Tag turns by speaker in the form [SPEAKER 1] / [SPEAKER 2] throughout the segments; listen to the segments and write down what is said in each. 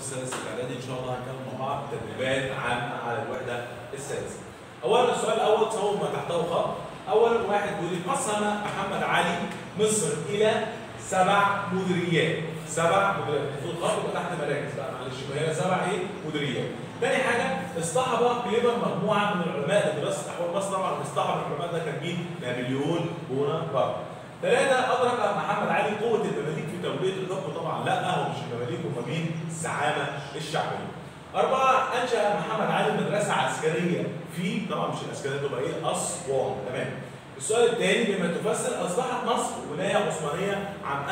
[SPEAKER 1] السادس الاعدادي ان شاء الله هنكمل مع بعض تدريبات عامه على الوحده السادسه. اولا السؤال الاول تصور ما تحته خط. اولا واحد بيقول لي قسم محمد علي مصر الى سبع مديريات. سبع مديريات المفروض خط يبقى تحت مراكز بقى معلش يبقى هنا سبع ايه؟ مديريات. تاني حاجه اصطحب كليبر مجموعه من العلماء لدراسه احوال مصر طبعا اصطحب العلماء ده كان مين؟ نابليون بونابرت. ثلاثة أدرك محمد علي قوة المماليك في تولية الحكم طبعا لا هو مش المماليك هم مين؟ الزعامة الشعبية. أربعة أنشأ محمد علي مدرسة عسكرية في طبعا مش العسكرية تبقى إيه؟ أسوان تمام. السؤال الثاني بما تفسر أصبحت مصر ولاية عثمانية عام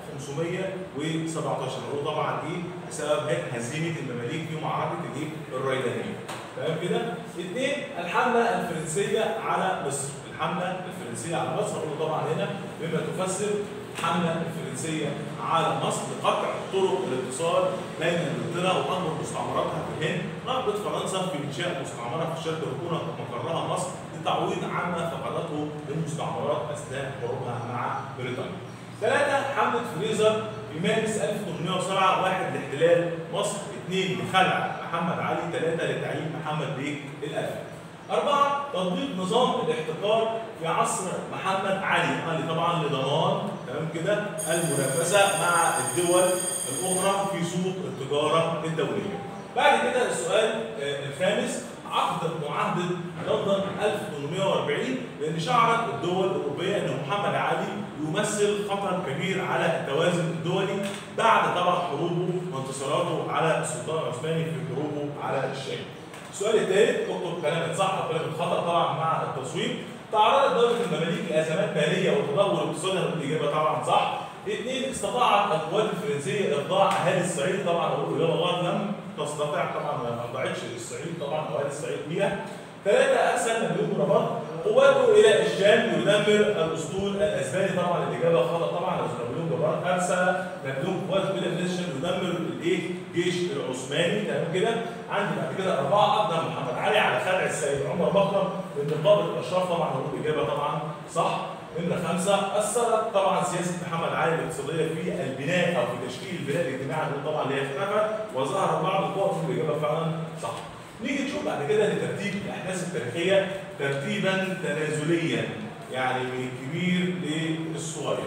[SPEAKER 1] 1517 هو طبعا إيه؟ بسبب هزيمة المماليك في معركة الإيه؟ الريدانية. تمام كده؟ اثنين الحملة الفرنسية على مصر. الحملة الفرنسية على مصر هو طبعا هنا بما تفسر الحملة الفرنسية على مصر لقطع طرق الاتصال بين انجلترا واكبر مستعمراتها في الهند، رغبة فرنسا في انشاء مستعمرة في الشرق يكون مقرها مصر لتعويض عما فقدته المستعمرات اثناء حروبها مع بريطانيا. ثلاثة حملة فريزر في مارس 1807 واحد لاحتلال مصر، اثنين لخلع محمد علي، ثلاثة لتعيين محمد بيك الألفي. أربعة تطبيق نظام الاحتكار في عصر محمد علي، علي طبعا لضمان تمام كده المنافسة مع الدول الأخرى في سوق التجارة الدولية. بعد كده السؤال الخامس عقد معاهدة لندن 1840 لأن شعرت الدول الأوروبية أن محمد علي يمثل خطر كبير على التوازن الدولي بعد طبعا حروبه وانتصاراته على السلطان العثماني في حروبه على الشام. السؤال الثالث اكتب كلمة صح او كلمة خطأ طبعا مع التصويب. تعرضت دولة المماليك لأزمات مالية وتدهور اقتصادي الإجابة طبعا صح. اثنين استطاعت القوات الفرنسية إخضاع أهالي الصعيد طبعا أقول الإجابة غلط لم تستطع طبعا ما أخضعتش الصعيد طبعا أو أهالي الصعيد ليها. ثلاثة أرسل نابليون بونابرت قواته إلى الشام يدمر الأسطول الأسباني طبعا الإجابة خطأ طبعا نابليون بونابرت أرسل نابليون قواته إلى الشام يدمر الإيه؟ الجيش العثماني تمام كده؟ عندي بعد كده أربعة أقدم محمد علي على خلع السيد عمر بكر من نقابة الأشراف طبعا هو الإجابة طبعا صح. نمرة خمسة أثرت طبعا سياسة محمد علي الاقتصادية في البناء أو في تشكيل البناء الاجتماعي طبعا اللي هي اختفت وظهر بعض القوى في الإجابة فعلا صح. نيجي نشوف بعد كده لترتيب الاحداث التاريخيه ترتيبا تنازليا يعني من الكبير للصغير.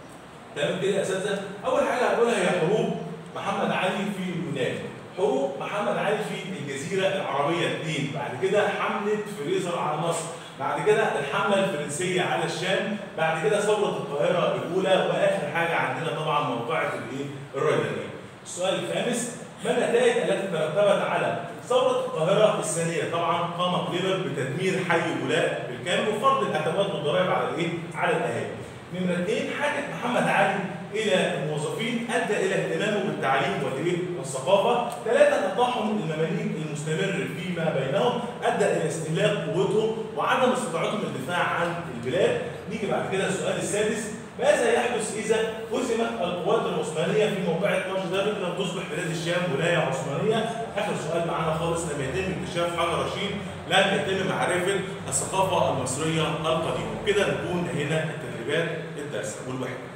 [SPEAKER 1] تمام كده يا اساتذه؟ اول حاجه هقولها هي حروب محمد علي في اليونان. حروب محمد علي في الجزيره العربيه اثنين، بعد كده حمله فريزر على مصر، بعد كده الحمله الفرنسيه على الشام، بعد كده ثوره القاهره الاولى واخر حاجه عندنا طبعا موقعه الايه؟ الريدانيه. السؤال الخامس ما النتائج التي ترتبت على ثورة القاهرة الثانية طبعا قام كليبر بتدمير حي بولاء بالكامل وفرض الأدوات والضرائب على الإيه؟ على الأهالي. نمرة اثنين حاجة محمد علي إلى الموظفين أدى إلى اهتمامه بالتعليم والإيه؟ والثقافة. ثلاثة تضخم المماليك المستمر فيما بينهم أدى إلى استهلاك قوتهم وعدم استطاعتهم الدفاع عن البلاد. نيجي بعد كده السؤال السادس ماذا يحدث إذا هزمت القوات العثمانية في موقعة مجدر لم تصبح بلاد الشام ولاية عثمانية؟ آخر سؤال معانا خالص لم يتم اكتشاف حجر رشيد، لم يتم معرفة الثقافة المصرية القديمة، وكده نكون هنا التدريبات الدرس والوحدة.